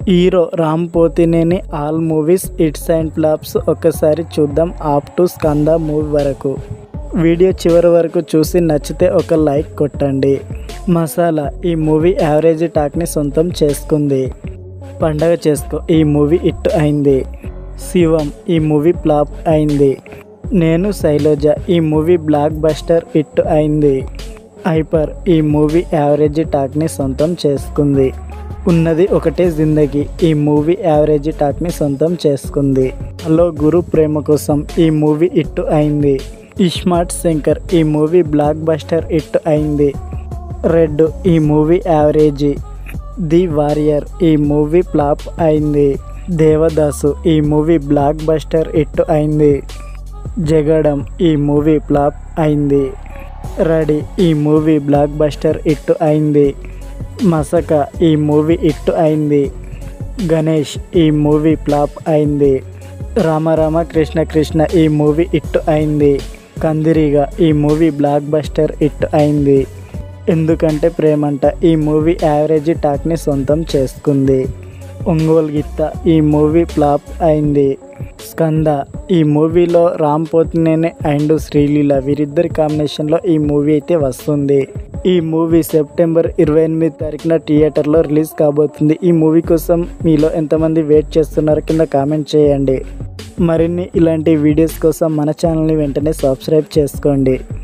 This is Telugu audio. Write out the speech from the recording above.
hero Ram Pothineni all movies hits and flops ఒకసారి చూద్దాం ఆప్ టు స్కంద మూవీ వరకు వీడియో చివరి వరకు చూసి నచ్చితే ఒక లైక్ కొట్టండి మసాలా ఈ మూవీ యావరేజ్ టాక్ని సొంతం చేసుకుంది పండగ చేసుకో ఈ మూవీ హిట్ అయింది శివం ఈ మూవీ ఫ్లాప్ అయింది నేను శైలజ ఈ మూవీ బ్లాక్ బస్టర్ హిట్ అయింది హైపర్ ఈ మూవీ యావరేజ్ టాక్ని సొంతం చేసుకుంది ఉన్నది ఒకటే జిందగీ ఈ మూవీ యావరేజ్ టాక్ని సొంతం చేసుకుంది హలో గురు ప్రేమ కోసం ఈ మూవీ హిట్ అయింది ఇస్మార్ట్ శంకర్ ఈ మూవీ బ్లాక్ బస్టర్ హిట్ అయింది రెడ్ ఈ మూవీ యావరేజ్ ది వారియర్ ఈ మూవీ ఫ్లాప్ అయింది దేవదాసు ఈ మూవీ బ్లాక్ బస్టర్ హిట్ అయింది జగడం ఈ మూవీ ఫ్లాప్ అయింది రెడీ ఈ మూవీ బ్లాక్ బస్టర్ హిట్ అయింది మసక ఈ మూవీ హిట్ అయింది గణేష్ ఈ మూవీ ఫ్లాప్ అయింది రామరామ కృష్ణ కృష్ణ ఈ మూవీ హిట్ అయింది కందిరిగా ఈ మూవీ బ్లాక్ బస్టర్ హిట్ అయింది ఎందుకంటే ప్రేమంట ఈ మూవీ యావరేజ్ టాక్ని సొంతం చేసుకుంది ఒంగోలు గిత్త ఈ మూవీ ఫ్లాప్ అయింది స్కంద ఈ మూవీలో రామ్ పోతినేని అండ్ శ్రీలీల వీరిద్దరి కాంబినేషన్లో ఈ మూవీ అయితే వస్తుంది ఈ మూవీ సెప్టెంబర్ ఇరవై ఎనిమిది తారీఖున థియేటర్లో రిలీజ్ కాబోతుంది ఈ మూవీ కోసం మీలో ఎంతమంది వెయిట్ చేస్తున్నారు కింద కామెంట్ చేయండి మరిన్ని ఇలాంటి వీడియోస్ కోసం మన ఛానల్ని వెంటనే సబ్స్క్రైబ్ చేసుకోండి